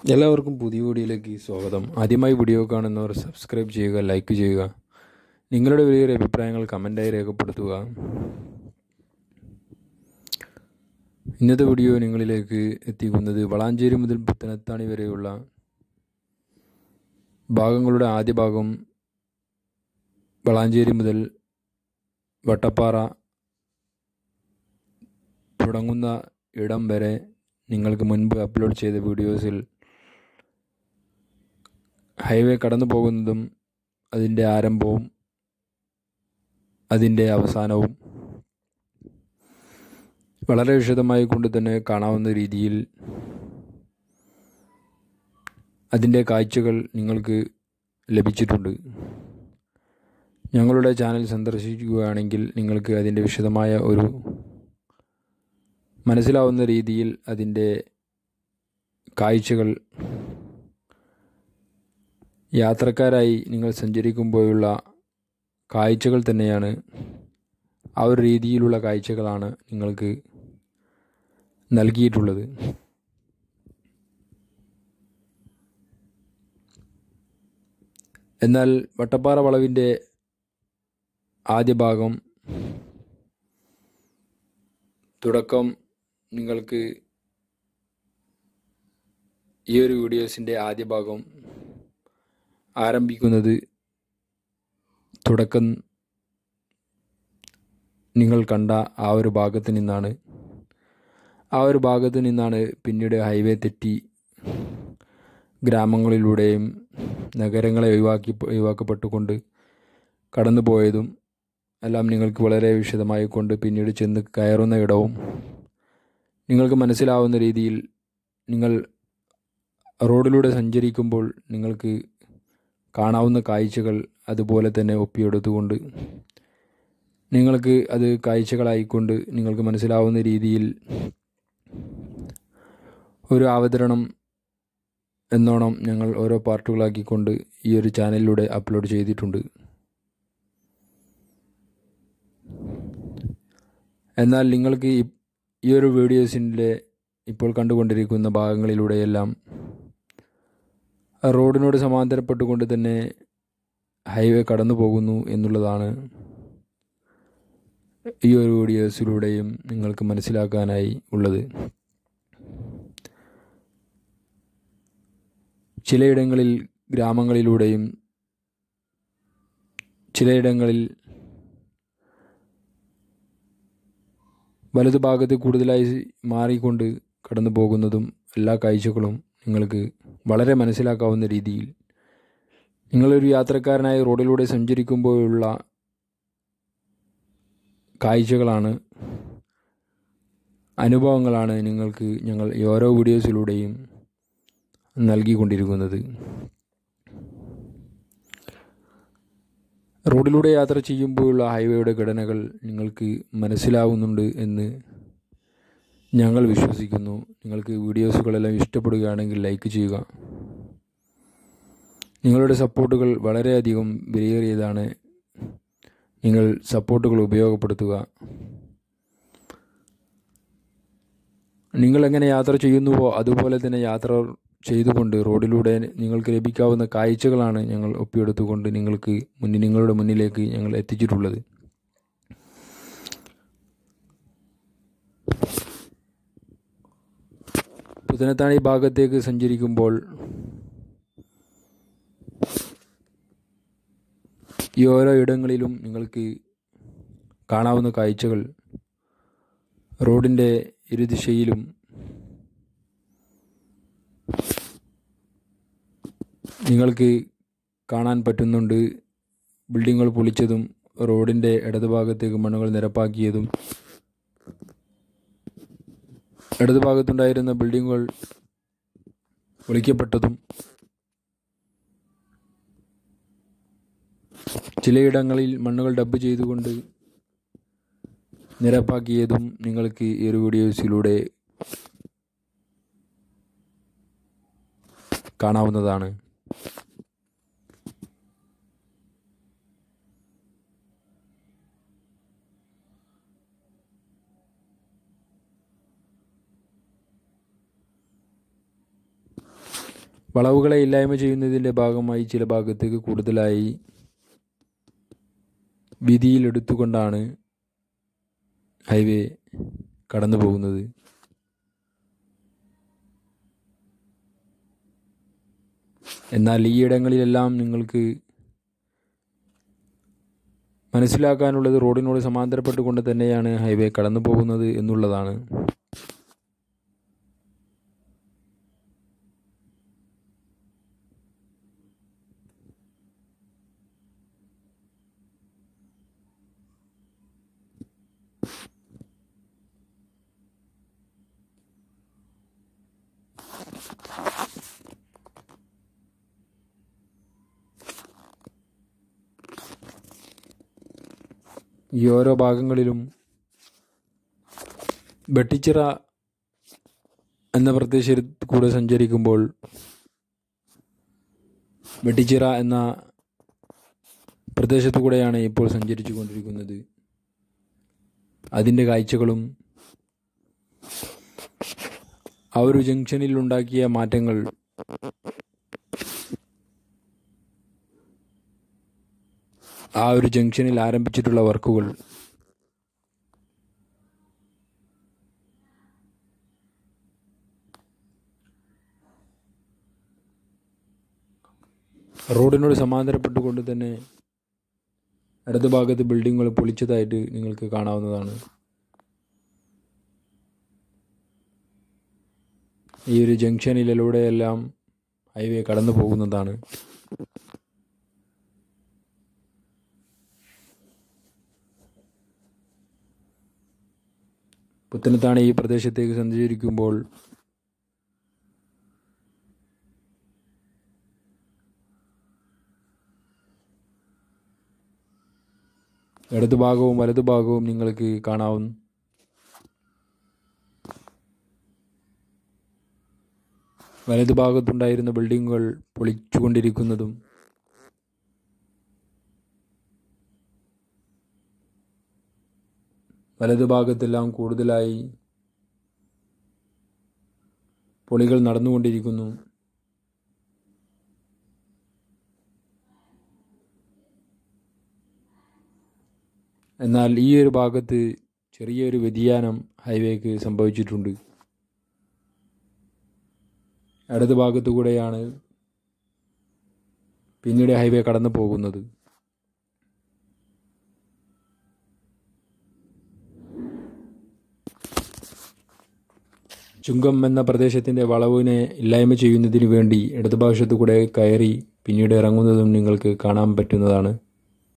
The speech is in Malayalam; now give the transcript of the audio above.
എല്ലാവർക്കും പുതിയ വീഡിയോയിലേക്ക് സ്വാഗതം ആദ്യമായി വീഡിയോ കാണുന്നവർ സബ്സ്ക്രൈബ് ചെയ്യുക ലൈക്ക് ചെയ്യുക നിങ്ങളുടെ വലിയൊരു അഭിപ്രായങ്ങൾ കമൻറ്റായി രേഖപ്പെടുത്തുക ഇന്നത്തെ വീഡിയോ നിങ്ങളിലേക്ക് എത്തിക്കുന്നത് വളാഞ്ചേരി മുതൽ പുത്തനത്താണി വരെയുള്ള ഭാഗങ്ങളുടെ ആദ്യ ഭാഗം വളാഞ്ചേരി മുതൽ വട്ടപ്പാറ തുടങ്ങുന്ന ഇടം വരെ നിങ്ങൾക്ക് മുൻപ് അപ്ലോഡ് ചെയ്ത വീഡിയോസിൽ ഹൈവേ കടന്നു പോകുന്നതും അതിൻ്റെ ആരംഭവും അതിൻ്റെ അവസാനവും വളരെ വിശദമായി കൊണ്ട് തന്നെ കാണാവുന്ന രീതിയിൽ അതിൻ്റെ കാഴ്ചകൾ നിങ്ങൾക്ക് ലഭിച്ചിട്ടുണ്ട് ഞങ്ങളുടെ ചാനൽ സന്ദർശിക്കുകയാണെങ്കിൽ നിങ്ങൾക്ക് അതിൻ്റെ വിശദമായ ഒരു മനസ്സിലാവുന്ന രീതിയിൽ അതിൻ്റെ കാഴ്ചകൾ യാത്രക്കാരായി നിങ്ങൾ സഞ്ചരിക്കുമ്പോഴുള്ള കാഴ്ചകൾ തന്നെയാണ് ആ ഒരു രീതിയിലുള്ള കാഴ്ചകളാണ് നിങ്ങൾക്ക് നൽകിയിട്ടുള്ളത് എന്നാൽ വട്ടപ്പാറ വളവിൻ്റെ ആദ്യ ഭാഗം തുടക്കം നിങ്ങൾക്ക് ഈ ഒരു വീഡിയോസിൻ്റെ ആദ്യ ഭാഗം ആരംഭിക്കുന്നത് തുടക്കം നിങ്ങൾ കണ്ട ആ ഒരു ഭാഗത്ത് നിന്നാണ് ആ ഒരു ഭാഗത്ത് നിന്നാണ് പിന്നീട് ഹൈവേ തെറ്റി ഗ്രാമങ്ങളിലൂടെയും നഗരങ്ങളെ ഒഴിവാക്കി ഒഴിവാക്കപ്പെട്ടുകൊണ്ട് കടന്നു പോയതും എല്ലാം നിങ്ങൾക്ക് വളരെ വിശദമായി കൊണ്ട് പിന്നീട് ചെന്ന് കയറുന്ന ഇടവും നിങ്ങൾക്ക് മനസ്സിലാവുന്ന രീതിയിൽ നിങ്ങൾ റോഡിലൂടെ സഞ്ചരിക്കുമ്പോൾ നിങ്ങൾക്ക് കാണാവുന്ന കാഴ്ചകൾ അതുപോലെ തന്നെ ഒപ്പിയെടുത്തുകൊണ്ട് നിങ്ങൾക്ക് അത് കാഴ്ചകളായിക്കൊണ്ട് നിങ്ങൾക്ക് മനസ്സിലാവുന്ന രീതിയിൽ ഒരു അവതരണം എന്നോണം ഞങ്ങൾ ഓരോ പാർട്ടുകളാക്കിക്കൊണ്ട് ഈ ഒരു ചാനലിലൂടെ അപ്ലോഡ് ചെയ്തിട്ടുണ്ട് എന്നാൽ നിങ്ങൾക്ക് ഈ ഒരു വീഡിയോസിൻ്റെ ഇപ്പോൾ കണ്ടുകൊണ്ടിരിക്കുന്ന ഭാഗങ്ങളിലൂടെയെല്ലാം റോഡിനോട് സമാന്തരപ്പെട്ടുകൊണ്ട് തന്നെ ഹൈവേ കടന്നു പോകുന്നു എന്നുള്ളതാണ് ഈ ഒരു വീഡിയോസിലൂടെയും നിങ്ങൾക്ക് മനസ്സിലാക്കാനായി ഉള്ളത് ചിലയിടങ്ങളിൽ ഗ്രാമങ്ങളിലൂടെയും ചിലയിടങ്ങളിൽ വലതുഭാഗത്ത് കൂടുതലായി മാറിക്കൊണ്ട് കടന്നു പോകുന്നതും എല്ലാ കാഴ്ചകളും നിങ്ങൾക്ക് വളരെ മനസ്സിലാക്കാവുന്ന രീതിയിൽ നിങ്ങളൊരു യാത്രക്കാരനായി റോഡിലൂടെ സഞ്ചരിക്കുമ്പോഴുള്ള കാഴ്ചകളാണ് അനുഭവങ്ങളാണ് നിങ്ങൾക്ക് ഞങ്ങൾ ഈ ഓരോ വീഡിയോസിലൂടെയും നൽകിക്കൊണ്ടിരിക്കുന്നത് റോഡിലൂടെ യാത്ര ചെയ്യുമ്പോഴുള്ള ഹൈവേയുടെ ഘടനകൾ നിങ്ങൾക്ക് മനസ്സിലാവുന്നുണ്ട് എന്ന് ഞങ്ങൾ വിശ്വസിക്കുന്നു നിങ്ങൾക്ക് വീഡിയോസുകളെല്ലാം ഇഷ്ടപ്പെടുകയാണെങ്കിൽ ലൈക്ക് ചെയ്യുക നിങ്ങളുടെ സപ്പോർട്ടുകൾ വളരെയധികം വിലയേറിയതാണ് നിങ്ങൾ സപ്പോർട്ടുകൾ ഉപയോഗപ്പെടുത്തുക നിങ്ങൾ എങ്ങനെ യാത്ര ചെയ്യുന്നുവോ അതുപോലെ തന്നെ യാത്ര ചെയ്തുകൊണ്ട് റോഡിലൂടെ നിങ്ങൾക്ക് ലഭിക്കാവുന്ന കാഴ്ചകളാണ് ഞങ്ങൾ ഒപ്പിയെടുത്തുകൊണ്ട് നിങ്ങൾക്ക് മുന്നിൽ നിങ്ങളുടെ മുന്നിലേക്ക് ഞങ്ങൾ എത്തിച്ചിട്ടുള്ളത് പുതനത്താണി ഭാഗത്തേക്ക് സഞ്ചരിക്കുമ്പോൾ ഈ ഓരോ ഇടങ്ങളിലും നിങ്ങൾക്ക് കാണാവുന്ന കാഴ്ചകൾ റോഡിൻ്റെ ഇരുദിശയിലും നിങ്ങൾക്ക് കാണാൻ പറ്റുന്നുണ്ട് ബിൽഡിങ്ങുകൾ പൊളിച്ചതും റോഡിൻ്റെ ഇടതുഭാഗത്തേക്ക് മണ്ണുകൾ നിരപ്പാക്കിയതും ഇടതുഭാഗത്തുണ്ടായിരുന്ന ബിൽഡിങ്ങുകൾ പൊളിക്കപ്പെട്ടതും ചിലയിടങ്ങളിൽ മണ്ണുകൾ ഡബ് ചെയ്തുകൊണ്ട് നിരപ്പാക്കിയതും നിങ്ങൾക്ക് ഈ ഒരു വീഡിയോസിലൂടെ കാണാവുന്നതാണ് വളവുകളെ ഇല്ലായ്മ ചെയ്യുന്നതിൻ്റെ ഭാഗമായി ചില ഭാഗത്തേക്ക് കൂടുതലായി വീതിയിലെടുത്തുകൊണ്ടാണ് ഹൈവേ കടന്നു പോകുന്നത് എന്നാൽ ഈ ഇടങ്ങളിലെല്ലാം നിങ്ങൾക്ക് മനസ്സിലാക്കാനുള്ളത് റോഡിനോട് സമാന്തരപ്പെട്ടുകൊണ്ട് തന്നെയാണ് ഹൈവേ കടന്നു പോകുന്നത് എന്നുള്ളതാണ് ഈ ഓരോ ഭാഗങ്ങളിലും വെട്ടിച്ചിറ എന്ന പ്രദേശത്ത് കൂടെ സഞ്ചരിക്കുമ്പോൾ വെട്ടിച്ചിറ എന്ന പ്രദേശത്തു കൂടെയാണ് ഇപ്പോൾ സഞ്ചരിച്ചു കൊണ്ടിരിക്കുന്നത് അതിൻ്റെ കാഴ്ചകളും ആ ഒരു ജംഗ്ഷനിൽ ഉണ്ടാക്കിയ മാറ്റങ്ങൾ ആ ഒരു ജംഗ്ഷനിൽ ആരംഭിച്ചിട്ടുള്ള വർക്കുകൾ റോഡിനോട് സമാന്തരപ്പെട്ടുകൊണ്ട് തന്നെ ഇടത് ഭാഗത്ത് ബിൽഡിങ്ങുകൾ പൊളിച്ചതായിട്ട് നിങ്ങൾക്ക് കാണാവുന്നതാണ് ഈ ഒരു ജംഗ്ഷനിലൂടെയെല്ലാം ഹൈവേ കടന്നു പോകുന്നതാണ് പുത്തനത്താണ് ഈ പ്രദേശത്തേക്ക് സഞ്ചരിക്കുമ്പോൾ ഇടതുഭാഗവും വലതുഭാഗവും നിങ്ങൾക്ക് കാണാവുന്ന വലതുഭാഗത്തുണ്ടായിരുന്ന ബിൽഡിങ്ങുകൾ പൊളിച്ചുകൊണ്ടിരിക്കുന്നതും വലതുഭാഗത്തെല്ലാം കൂടുതലായി പൊളികൾ നടന്നുകൊണ്ടിരിക്കുന്നു എന്നാൽ ഈ ഒരു ഭാഗത്ത് ചെറിയൊരു വ്യതിയാനം ഹൈവേക്ക് സംഭവിച്ചിട്ടുണ്ട് ഇടത് ഭാഗത്തു കൂടെയാണ് പിന്നീട് ഹൈവേ കടന്നു പോകുന്നത് ചുങ്കം എന്ന പ്രദേശത്തിൻ്റെ വളവിനെ ഇല്ലായ്മ ചെയ്യുന്നതിന് വേണ്ടി ഇടതുഭാഗത്തു കൂടെ കയറി പിന്നീട് ഇറങ്ങുന്നതും നിങ്ങൾക്ക് കാണാൻ പറ്റുന്നതാണ്